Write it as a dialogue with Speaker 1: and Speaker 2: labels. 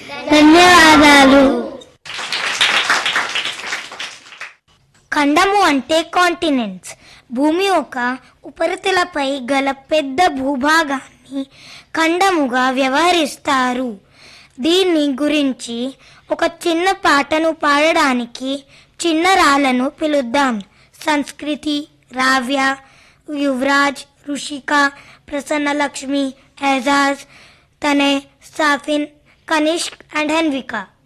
Speaker 1: ధన్యవాదాలు
Speaker 2: ఖండము అంటే కాంటినెంట్స్ భూమి ఒక ఉపరితలపై గల పెద్ద భూభాగాన్ని ఖండముగా వ్యవహరిస్తారు దీన్ని గురించి ఒక చిన్న పాటను పాడడానికి చిన్న రాళ్ళను పిలుద్దాం సంస్కృతి రావ్య యువరాజ్ రుషిక ప్రసన్నలక్ష్మి ఎజాజ్ తనే సాఫిన్ కనిష్క్ అండ్ హన్విక